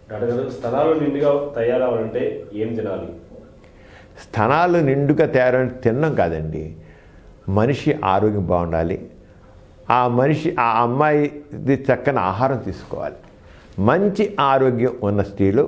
doctor గారు స్థలాలు నిండుగా తయారవ్వాలంటే ఏం తినాలి స్థనాలు నిండుగా తయారైన తినడం కాదండి మనిషి ఆరోగ్యం బాగుండాలి ఆ మనిషి ఆ అమ్మాయి చక్కని ఆహారం తీసుకోవాలి మంచి ఆరోగ్యం ఉన్న స్త్రీలు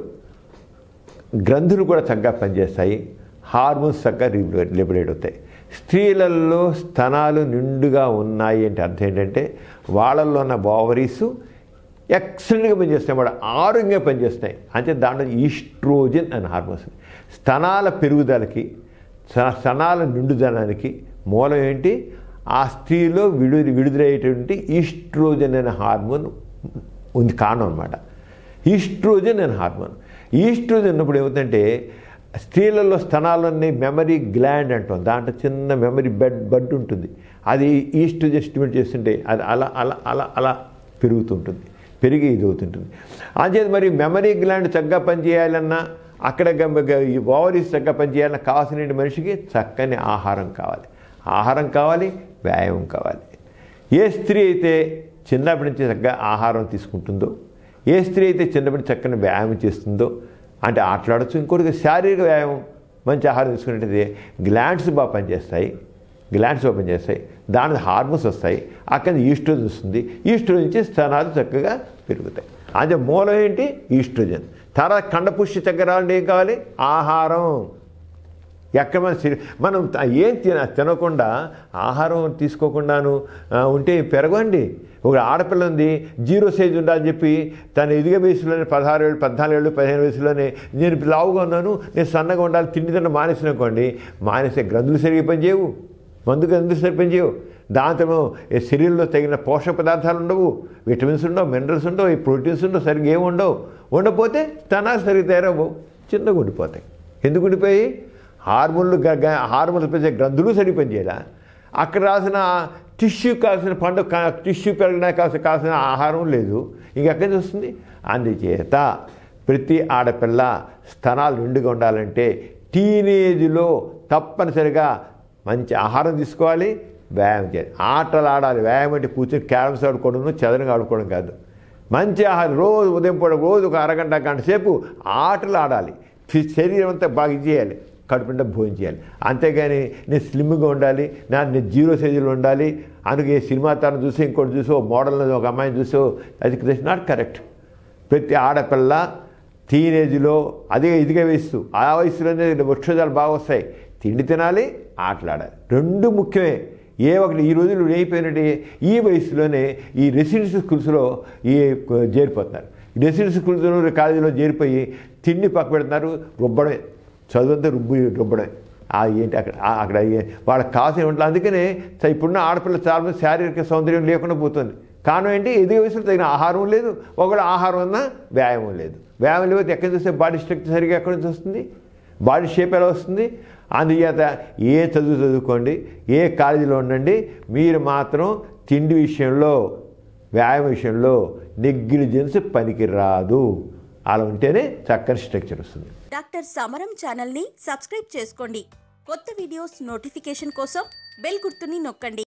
గ్రంథులు కూడా చక్కగా పనిచేస్తాయి హార్మోన్స్ చక్కగా లిబరేట్ అవుతాయి స్త్రీలలో స్తనాలు నిండుగా ఉన్నాయి అంటే అర్థం ఏంటంటే వాళ్ళల్లో ఉన్న ఓవరీస్ ఎక్సలెంట్గా పనిచేస్తాయి వాడు ఆరోగ్యంగా పనిచేస్తాయి అంటే దాంట్లో ఈస్ట్రోజన్ అనే హార్మోన్స్ స్తనాల పెరుగుదలకి స్త- స్తనాల నిండుదనానికి మూలం ఏంటి ఆ స్త్రీలో విడు విడుదలయ్యేటువంటి ఈస్ట్రోజన్ అనే హార్మోన్ ఉంది కారణం అనమాట ఈస్ట్రోజన్ అనే హార్మోన్ ఈస్ట్రోజన్ ఉన్నప్పుడు ఏమవుతుందంటే స్త్రీలలో స్తనాలన్నీ మెమరీ గ్లాండ్ అంటాం దాంట్లో చిన్న మెమరీ బెడ్ బడ్ ఉంటుంది అది ఈస్ట్రోజన్ స్టిమేట్ చేస్తుంటే అది అలా అలా అలా అలా పెరుగుతుంటుంది పెరిగి ఇది అవుతుంటుంది అంచేది మరి మెమరీ గ్లాండ్ చక్కగా పనిచేయాలన్నా అక్కడ గ- గ- ఈ ఓవరీస్ చక్కగా పనిచేయాలన్నా కావాల్సిన మనిషికి చక్కని ఆహారం కావాలి ఆహారం కావాలి వ్యాయామం కావాలి ఏ స్త్రీ అయితే చిన్నప్పటి నుంచి చక్కగా ఆహారం తీసుకుంటుందో ఏ స్త్రీ అయితే చిన్నప్పటి నుంచి చక్కని వ్యాయామం చేస్తుందో అంటే ఆటలాడచ్చు ఇంకోటి శారీరక వ్యాయామం మంచి ఆహారం తీసుకున్నట్టయితే గ్లాండ్స్ బాగా పనిచేస్తాయి గ్లాండ్స్ ఓపెన్ చేస్తాయి దాని హార్మోన్స్ వస్తాయి అక్కడ ఈస్ట్రోజన్ వస్తుంది ఈస్ట్రోజన్ నుంచి స్తనాలు చక్కగా పెరుగుతాయి అంటే మూలం ఏంటి ఈస్ట్రోజన్ తర్వాత కండపుష్టి చక్కగా రావాలంటే ఏం కావాలి ఆహారం ఎక్కడ మన శరీ- మనం త- ఏం తిన తినకుండా ఆహారం తీసుకోకుండాను ఆ, ఉంటే పెరగండి ఒక ఆడపిల్ల ఉంది జీరో సైజ్ ఉండాలని చెప్పి తన ఎదిగే వయసులోనే పదహారు ఏళ్ళు పద్నాలుగు ఏళ్ళు పదిహేను వయసులోనే నేను ఇప్పుడు లావుగా ఉన్నాను నేను సన్నగా ఉండాలి తిండి తిన్న మానేసిననుకోండి మానేసే గ్రంథులు సరిగ్గా పనిచేయవు మందు గ్రంథులు సరిగ్గా పనిచేయవు దాంతో ఈ శరీరంలో తగిన పోషక పదార్థాలు ఉండవు విటమిన్స్ ఉండవు మినరల్స్ ఉండవు ఈ ప్రోటీన్స్ ఉండవు సరిగ్గా ఏమి ఉండవు ఉండకపోతే తనాలు సరిగ్గా తయారవ్వవు చిన్నగా ఉండిపోతాయి ఎందుకు ఉండిపోయి హార్మోన్లు గ- గ- హార్మోన్లు పెంచే గ్రంథులు సరి పనిచేయాల అక్కడ రాసిన టిష్యూ కావాల్సిన పండు కా- టిష్యూ పెరగడానికి కావాల్సిన కావాల్సిన ఆహారం లేదు ఇంకెక్కడి నుంచి వస్తుంది అందుచేత ప్రతి ఆడపిల్ల స్తనాలు నిండుగా ఉండాలంటే టీనేజ్లో తప్పనిసరిగా మంచి ఆహారం తీసుకోవాలి వ్యాయామం చేయాలి ఆటలు ఆడాలి వ్యాయామం అంటే కూర్చొని క్యారమ్స్ ఆడుకోవడం చదరంగా ఆడుకోవడం కాదు మంచి ఆహారం రోజు ఉదయం పూట రోజు ఒక అరగంట గంట సేపు ఆటలు ఆడాలి ఫి- శరీరం అంతా బాగా ఇది చేయాలి కడుపుండా భోజనం చేయాలి అంతేగాని నేను స్లిమ్గా ఉండాలి నా నేను జీరో సైజులో ఉండాలి అందుకే సినిమా తాను చూసి ఇంకోటి చూసో మోడల్ని ఒక అమ్మాయిని చూసో అది దట్స్ నాట్ కరెక్ట్ ప్రతి ఆడపిల్ల టీనేజ్లో అదే ఇదిగా వేస్తూ ఆ వయసులోనే వృక్షజాలు బాగా వస్తాయి తిండి తినాలి ఆటలాడాలి రెండు ముఖ్యమే ఏ ఒకటి ఈ రోజులు అయిపోయినట్టు ఈ వయసులోనే ఈ రెసిడెన్సీ స్కూల్స్లో ఈ చేరిపోతున్నారు రెసిడెన్సీ స్కూల్స్లో కాలేజీలో చేరిపోయి తిండి పక్క పెడుతున్నారు రుబ్బడమే చదువంతా రుబ్బు రుబ్బడమే ఆ ఏంటి అక్కడ ఆ అక్కడ ఏ- వాళ్ళకి కాసిన ఉంటుంది అందుకనే చ- ఇప్పుడున్న ఆడపిల్ల చాలా మంది శారీరక సౌందర్యం లేకుండా పోతుంది కారణం ఏంటి ఎదిగే వయసులో తగిన ఆహారం లేదు ఒకవేళ ఆహారం ఉన్నా వ్యాయామం లేదు వ్యాయామం లేకపోతే ఎక్కడి నుంచి వస్తే బాడీ స్ట్రక్చర్ సరిగా ఎక్కడి నుంచి వస్తుంది బాడీ షేప్ ఎలా వస్తుంది అందుచేత ఏ చదువు చదువుకోండి ఏ కాలేజీలో ఉండండి మీరు మాత్రం తిండి విషయంలో వ్యాయామ విషయంలో నెగ్లిజెన్స్ పనికిరాదు అలా ఉంటేనే చక్కని స్ట్రక్చర్ వస్తుంది డాక్టర్ సమరం ఛానల్ని సబ్స్క్రైబ్ చేసుకోండి కొత్త వీడియోస్ నోటిఫికేషన్ కోసం బెల్ గుర్తుని నొక్కండి